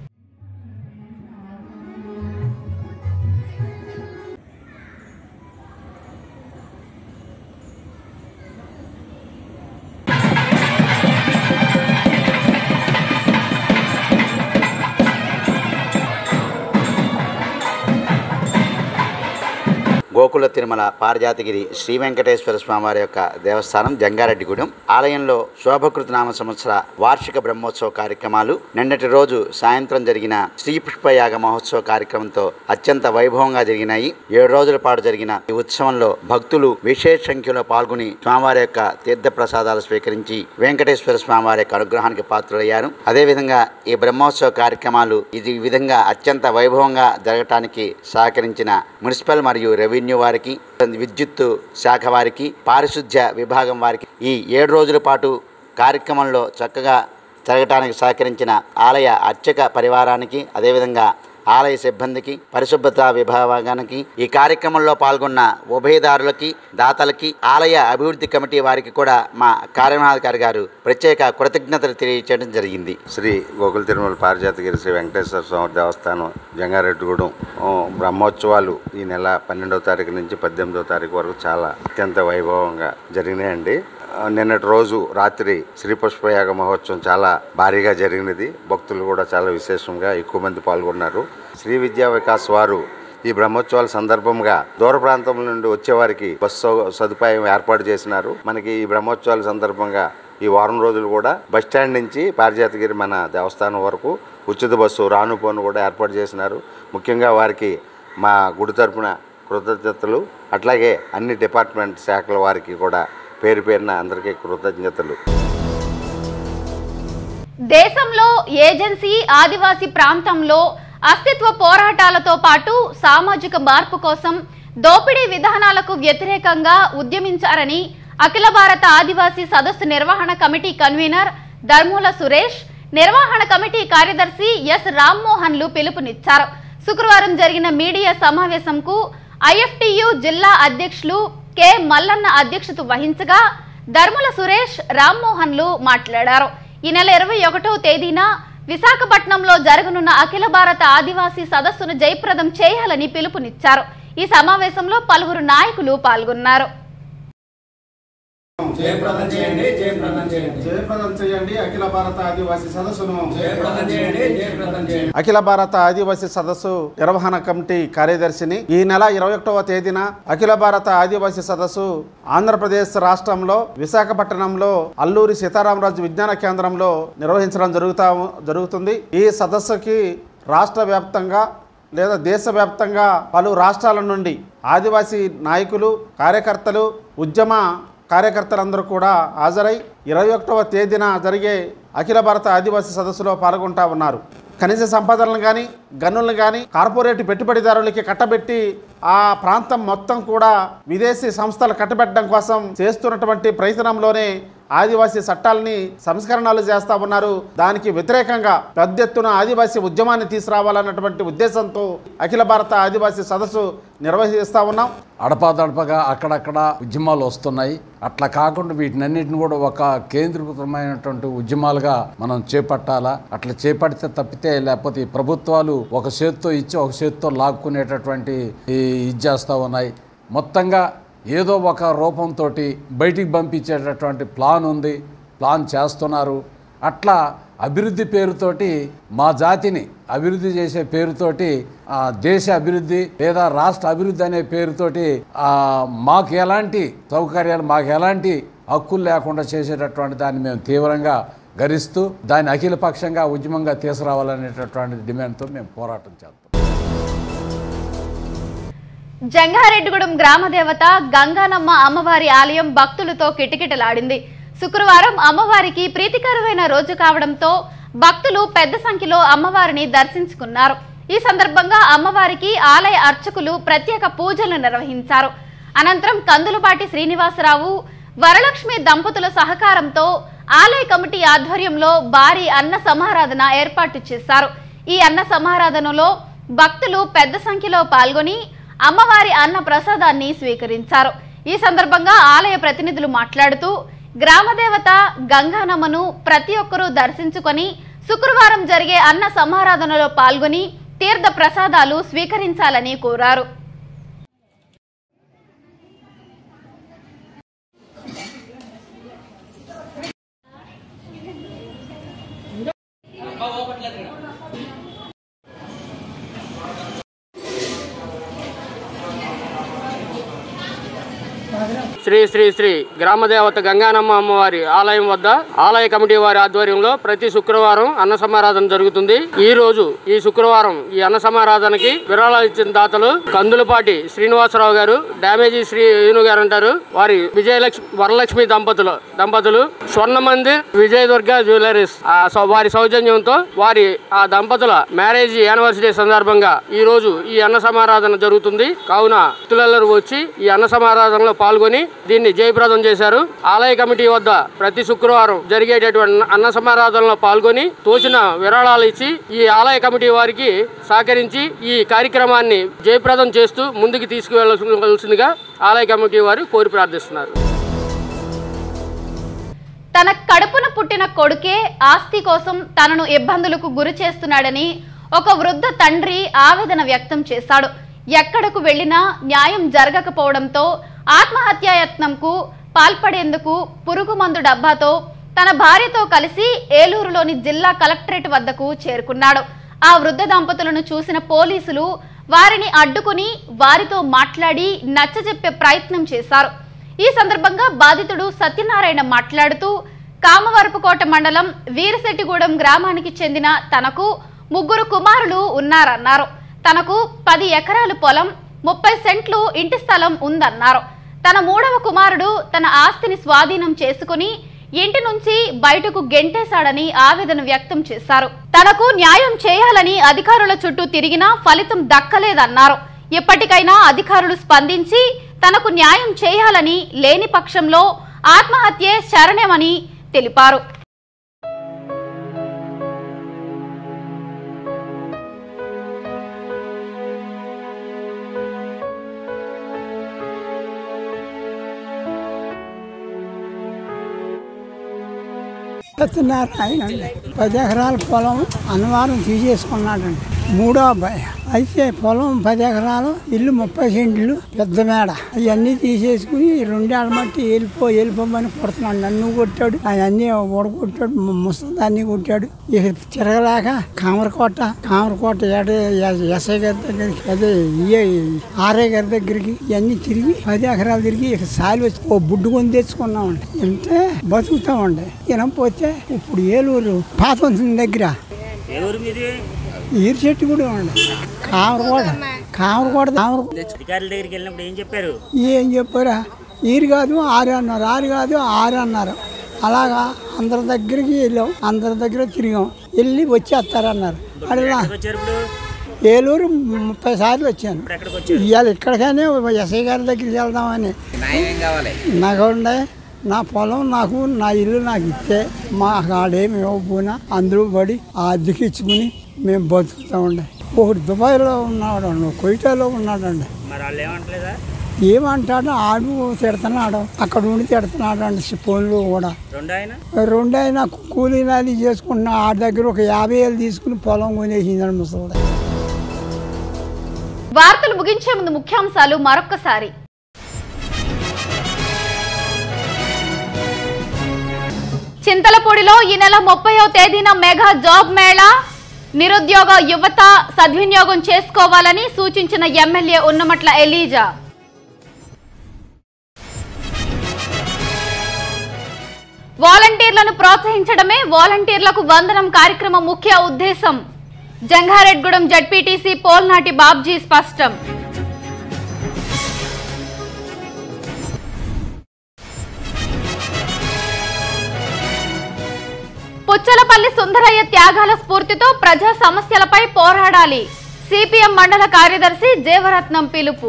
O: గోకుల తిరుమల పారిజాతగిరి శ్రీ వెంకటేశ్వర స్వామివారి యొక్క దేవస్థానం జంగారెడ్డిగూడెం ఆలయంలో శోభకృత నామ సంవత్సర వార్షిక బ్రహ్మోత్సవ కార్యక్రమాలు నిన్నటి రోజు సాయంత్రం జరిగిన శ్రీ పుష్పయాగ మహోత్సవ కార్యక్రమంతో అత్యంత వైభవంగా జరిగినాయి ఏడు రోజుల పాటు జరిగిన ఈ ఉత్సవంలో భక్తులు విశేష సంఖ్యలో పాల్గొని స్వామివారి యొక్క తీర్థ ప్రసాదాలు స్వీకరించి వెంకటేశ్వర స్వామివారి యొక్క అనుగ్రహానికి పాత్రులయ్యారు అదేవిధంగా ఈ బ్రహ్మోత్సవ కార్యక్రమాలు ఇది ఈ విధంగా అత్యంత వైభవంగా జరగటానికి సహకరించిన మున్సిపల్ మరియు రెవెన్యూ వారికి విద్యుత్తు శాఖ వారికి పారిశుద్ధ్య విభాగం వారికి ఈ ఏడు రోజుల పాటు కార్యక్రమంలో చక్కగా జరగటానికి సహకరించిన ఆలయ అర్చక పరివారానికి అదేవిధంగా ఆలయ సిబ్బందికి పరిశుభ్రత విభాగానికి ఈ కార్యక్రమంలో పాల్గొన్న ఉభయదారులకి దాతలకి ఆలయ అభివృద్ధి కమిటీ వారికి కూడా మా కార్యనిర్వహణాధికారి గారు ప్రత్యేక కృతజ్ఞతలు తెలియజేయడం జరిగింది
P: శ్రీ గోకుల తిరుమల పారిజాతగిరి శ్రీ వెంకటేశ్వర స్వామి దేవస్థానం జంగారెడ్డిగూడెం ఆ, బ్రహ్మోత్సవాలు ఈ నెల పన్నెండవ తారీఖు నుంచి పద్దెనిమిదవ తారీఖు వరకు చాలా అత్యంత వైభవంగా జరిగినాయండి ఆ, నిన్నటి రోజు రాత్రి శ్రీ పుష్పయాగ మహోత్సవం చాలా భారీగా జరిగినది భక్తులు కూడా చాలా విశేషంగా ఎక్కువ మంది పాల్గొన్నారు శ్రీ విద్యా వికాస్ వారు ఈ బ్రహ్మోత్సవాల సందర్భంగా దూర ప్రాంతం నుండి వచ్చేవారికి బస్సు సౌ- సదుపాయం ఏర్పాటు చేసినారు మనకి ఈ బ్రహ్మోత్సవాల సందర్భంగా ఈ వారం రోజులు కూడా బస్ స్టాండ్ నుంచి పారిజాతగిరి మన దేవస్థానం వరకు ఉచిత బస్సు రాను పోను కూడా ఏర్పాటు చేసినారు ముఖ్యంగా వారికి మా గుడి తరపున కృతజ్ఞతలు అట్లాగే అన్ని డిపార్ట్మెంట్ శాఖల వారికి కూడా పేరు పేరున అందరికీ కృతజ్ఞతలు
A: దేశంలో ఏజెన్సీ ఆదివాసీ ప్రాంతంలో అస్తిత్వ పోరాటాలతో పాటు సామాజిక మార్పు కోసం దోపిడీ విధానాలకు వ్యతిరేకంగా ఉద్యమించారని అఖిల భారత ఆదివాసీ సదస్సు నిర్వహణ కమిటీ కన్వీనర్ ధర్మూల సురేష్ నిర్వహణ కమిటీ కార్యదర్శి ఎస్ రామ్మోహన్లు పిలుపునిచ్చారు శుక్రవారం జరిగిన మీడియా సమావేశంకు ఐఎఫ్టియు జిల్లా అధ్యక్షులు కె మల్లన్న అధ్యక్షత వహించగా ధర్ముల సురేష్ రామ్మోహన్లు మాట్లాడారు ఈ నెల ఇరవై ఒకటో తేదీన విశాఖపట్నంలో జరగనున్న అఖిల భారత ఆదివాసీ సదస్సును జయప్రదం చేయాలని పిలుపునిచ్చారు ఈ సమావేశంలో పలువురు నాయకులు పాల్గొన్నారు
Q: జయప్రదం చేయండి జయప్రదం చేయండి జయప్రదం చేయండి అఖిల భారత ఆదివాసీ సదస్సును జయప్రదం చేయండి జయప్రదం చేయండి
I: అఖిల భారత ఆదివాసీ సదస్సు నిర్వహణ కమిటీ కార్యదర్శిని ఈ నెల ఇరవై ఒకటవ తేదీన అఖిల భారత ఆదివాసీ సదస్సు ఆంధ్రప్రదేశ్ రాష్ట్రంలో విశాఖపట్నంలో అల్లూరి సీతారామరాజు విజ్ఞాన కేంద్రంలో నిర్వహించడం జరుగుతా జరుగుతుంది ఈ సదస్సుకి రాష్ట్ర వ్యాప్తంగా లేదా దేశవ్యాప్తంగా పలు రాష్ట్రాల నుండి ఆదివాసీ నాయకులు కార్యకర్తలు ఉద్యమ కార్యకర్తలందరూ కూడా హాజరై ఇరవై ఒకటవ తేదీన జరిగే అఖిల భారత ఆదివాసీ సదస్సులో పాల్గొంటా ఉన్నారు ఖనిజ సంపదలను కానీ గనులను కానీ కార్పొరేట్ పెట్టుబడిదారులకి కట్టబెట్టి ఆ ప్రాంతం మొత్తం కూడా విదేశీ సంస్థలు కట్టబెట్టడం కోసం చేస్తున్నటువంటి ప్రయత్నంలోనే ఆదివాసీ చట్టాలని సంస్కరణలు చేస్తా ఉన్నారు దానికి వ్యతిరేకంగా పెద్ద ఎత్తున ఆదివాసీ ఉద్యమాన్ని తీసుకురావాలన్నటువంటి ఉద్దేశంతో అఖిల భారత ఆదివాసీ సదస్సు నిర్వహిస్తా ఉన్నాం
R: అడపాదడపగా అక్కడక్కడ ఉద్యమాలు వస్తున్నాయి అట్లా కాకుండా వీటినన్నిటిని కూడా ఒక కేంద్రీకృతమైనటువంటి ఉద్యమాలుగా మనం చేపట్టాలా అట్లా చేపడితే తప్పితే లేకపోతే ఈ ప్రభుత్వాలు ఒక చేత్తో ఇచ్చి ఒక చేత్తో లాక్కునేటటువంటి ఈ ఇది చేస్తూ ఉన్నాయి మొత్తంగా ఏదో ఒక రూపంతో బయటికి పంపించేటటువంటి ప్లాన్ ఉంది ప్లాన్ చేస్తున్నారు అట్లా అభివృద్ధి పేరుతోటి మా జాతిని అభివృద్ధి చేసే పేరుతోటి ఆ, దేశ అభివృద్ధి లేదా రాష్ట్ర అభివృద్ధి అనే పేరుతోటి ఆ, మాకు ఎలాంటి సౌకర్యాలు మాకు ఎలాంటి హక్కులు లేకుండా చేసేటటువంటి దాన్ని మేము తీవ్రంగా గరిస్తూ దాన్ని అఖిలపక్షంగా ఉద్యమంగా తీసుకురావాలనేటటువంటి డిమాండ్తో మేము పోరాటం చేస్తాం
A: జంగారెడ్డిగూడెం గ్రామ దేవత గంగానమ్మ అమ్మవారి ఆలయం భక్తులతో కిటకిటలాడింది శుక్రవారం అమ్మవారికి ప్రీతికరమైన రోజు కావడంతో భక్తులు పెద్ద సంఖ్యలో అమ్మవారిని దర్శించుకున్నారు ఈ సందర్భంగా అమ్మవారికి ఆలయ అర్చకులు ప్రత్యేక పూజలు నిర్వహించారు అనంతరం కందులపాటి శ్రీనివాసరావు వరలక్ష్మి దంపతుల సహకారంతో ఆలయ కమిటీ ఆధ్వర్యంలో భారీ అన్న సమారాధన ఏర్పాటు చేశారు ఈ అన్న సమారాధనలో భక్తులు పెద్ద సంఖ్యలో పాల్గొని అమ్మవారి అన్న ప్రసాదాన్ని స్వీకరించారు ఈ సందర్భంగా ఆలయ ప్రతినిధులు మాట్లాడుతూ గ్రామదేవత గంగానమ్మను ప్రతి ఒక్కరూ దర్శించుకొని శుక్రవారం జరిగే అన్న సమారాధనలో పాల్గొని తీర్థ ప్రసాదాలు స్వీకరించాలని కోరారు
S: శ్రీ శ్రీ శ్రీ గ్రామదేవత గంగానమ్మ అమ్మవారి ఆలయం వద్ద ఆలయ కమిటీ వారి ఆధ్వర్యంలో ప్రతి శుక్రవారం అన్న సమారాధన జరుగుతుంది ఈ రోజు ఈ శుక్రవారం ఈ అన్న సమారాధనకి విరాళాలు ఇచ్చిన దాతలు కందులపాటి శ్రీనివాసరావు గారు డ్యామేజీ శ్రీ వేణు గారు అంటారు వారి విజయలక్ష్మి వరలక్ష్మి దంపతులు దంపతులు స్వర్ణ మందిర్ విజయదుర్గ జ్యువెలరీస్ ఆ సౌ- వారి సౌజన్యంతో వారి ఆ దంపతుల మ్యారేజ్ యానివర్సరీ సందర్భంగా ఈ రోజు ఈ అన్న సమారాధన జరుగుతుంది కావున భక్తులెల్లరూ వచ్చి ఈ అన్న సమారాధనలో పాల్గొని దీన్ని జయప్రదం చేశారు ఆలయ కమిటీ వద్ద ప్రతి శుక్రవారం జరిగేటటువంటి అన్న సమారాధనలో పాల్గొని తోచిన విరాళాలు ఇచ్చి ఈ ఆలయ కమిటీ వారికి సహకరించి ఈ కార్యక్రమాన్ని జయప్రదం చేస్తూ ముందుకు తీసుకువెళ్ళవలసిందిగా ఆలయ కమిటీ వారు కోరి ప్రార్థిస్తున్నారు
A: తన కడుపున పుట్టిన కొడుకే ఆస్తి కోసం తనను ఇబ్బందులకు గురి చేస్తున్నాడని ఒక వృద్ధ తండ్రి ఆవేదన వ్యక్తం చేశాడు ఎక్కడకు వెళ్లినా న్యాయం జరగకపోవడంతో ఆత్మహత్యాయత్నంకు పాల్పడేందుకు పురుగు మందు డబ్బాతో తన భార్యతో కలిసి ఏలూరులోని జిల్లా కలెక్టరేట్ వద్దకు చేరుకున్నాడు ఆ వృద్ధ దంపతులను చూసిన పోలీసులు వారిని అడ్డుకుని వారితో మాట్లాడి నచ్చజెప్పే ప్రయత్నం చేశారు ఈ సందర్భంగా బాధితుడు సత్యనారాయణ మాట్లాడుతూ కామవరపుకోట మండలం వీరశెట్టిగూడెం గ్రామానికి చెందిన తనకు ముగ్గురు కుమారులు ఉన్నారన్నారు తనకు పది ఎకరాలు పొలం ముప్పై సెంట్లు ఇంటి స్థలం ఉందన్నారు తన మూడవ కుమారుడు తన ఆస్తిని స్వాధీనం చేసుకుని ఇంటి నుంచి బయటకు గెంటేశాడని ఆవేదన వ్యక్తం చేశారు తనకు న్యాయం చేయాలని అధికారుల చుట్టూ తిరిగినా ఫలితం దక్కలేదన్నారు ఇప్పటికైనా అధికారులు స్పందించి తనకు న్యాయం చేయాలని లేని పక్షంలో ఆత్మహత్యే శరణ్యమని తెలిపారు
T: సత్యనారాయణ అండి పది ఎకరాల పొలం అన్నవరం తీసేసుకున్నాడండి మూడో అబ్బాయి అయితే పొలం పది ఎకరాలు ఇల్లు ముప్పై సెంట్లు పెద్ద మేడ అవన్నీ తీసేసుకుని రెండేళ్ళ మట్టి వెళ్ళిపో వెళ్ళిపోమని కొడుతున్నాడు నన్ను కొట్టాడు అవన్నీ ఓడగొట్టాడు ముసలి కొట్టాడు ఇక తిరగలేక కామరకోట కామరకోట ఏడ ఎస్ఐ గారి దగ్గరికి అదే ఈఏ ఆర్ఐ గారి దగ్గరికి ఇవన్నీ తిరిగి పది ఎకరాలు తిరిగి ఇక సాలి వచ్చి ఓ బుడ్డు కొని తెచ్చుకున్నామండి అంటే బతుకుతామండి వినకపోతే ఇప్పుడు ఏలూరు పాత వంతుల దగ్గర
U: ఎవరు మీది
T: ఈరు చెట్టు కూడా ఉండి కామరకోట కామరకోట కామర
U: అధికారుల దగ్గరికి వెళ్ళినప్పుడు ఏం చెప్పారు
T: ఏం చెప్పారా ఈరు కాదు ఆరు అన్నారు ఆరు కాదు ఆరు అన్నారు అలాగా అందరి దగ్గరికి వెళ్ళాం అందరి దగ్గర తిరిగాం వెళ్ళి వచ్చేస్తారన్నారు అడిగా
U: వచ్చారు ఇప్పుడు
T: ఏలూరు ముప్పై సార్లు వచ్చాను ఇవాళ ఇక్కడికైనా ఎస్ఐ గారి దగ్గరికి వెళ్దామని నాకు ఉండే నా పొలం నాకు నా ఇల్లు నాకు ఇస్తే మా కాడేమి ఇవ్వకపోయినా అందరూ పడి ఆ అద్దెకి ఇచ్చుకుని మేము బతుకుతూ ఉండే ఒకటి దుబాయ్లో ఉన్నాడు కొయిటాలో ఉన్నాడండి
U: మరి వాళ్ళు ఏమంటలేదా
T: ఏమంటాడు ఆడు తిడుతున్నాడు అక్కడ ఉండి తిడుతున్నాడు అండి ఫోన్లు కూడా
U: రెండు ఆయన
T: రెండు అయినా కూలీ నాది చేసుకుంటున్నా ఆడి దగ్గర ఒక యాభై వేలు తీసుకుని పొలం కొనేసిందని ముసలి
A: వార్తలు ముగించే ముందు ముఖ్యాంశాలు మరొక్కసారి చింతలపూడిలో ఈ నెల ముప్పైవ తేదీన మెగా జాబ్ మేళా నిరుద్యోగ యువత సద్వినియోగం చేసుకోవాలని సూచించిన ఎమ్మెల్యే ఉన్నమట్ల ఎలీజా వాలంటీర్లను ప్రోత్సహించడమే వాలంటీర్లకు వందనం కార్యక్రమం ముఖ్య ఉద్దేశం జంగారెడ్గూడెం జడ్పీటీసీ పోల్నాటి బాబ్జీ స్పష్టం పుచ్చలపల్లి సుందరయ్య త్యాగాల స్ఫూర్తితో ప్రజా సమస్యలపై పోరాడాలి సిపిఎం మండల కార్యదర్శి జీవరత్నం పిలుపు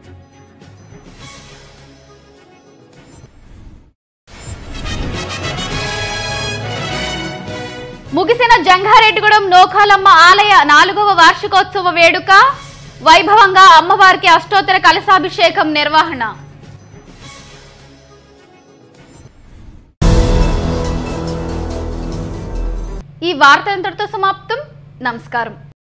A: ముగిసిన జంగారెడ్డిగూడెం నోకాలమ్మ ఆలయ నాలుగవ వార్షికోత్సవ వేడుక వైభవంగా అమ్మవారికి అష్టోత్తర కలశాభిషేకం నిర్వహణ ఈ వార్త ఇంతటితో సమాప్తం నమస్కారం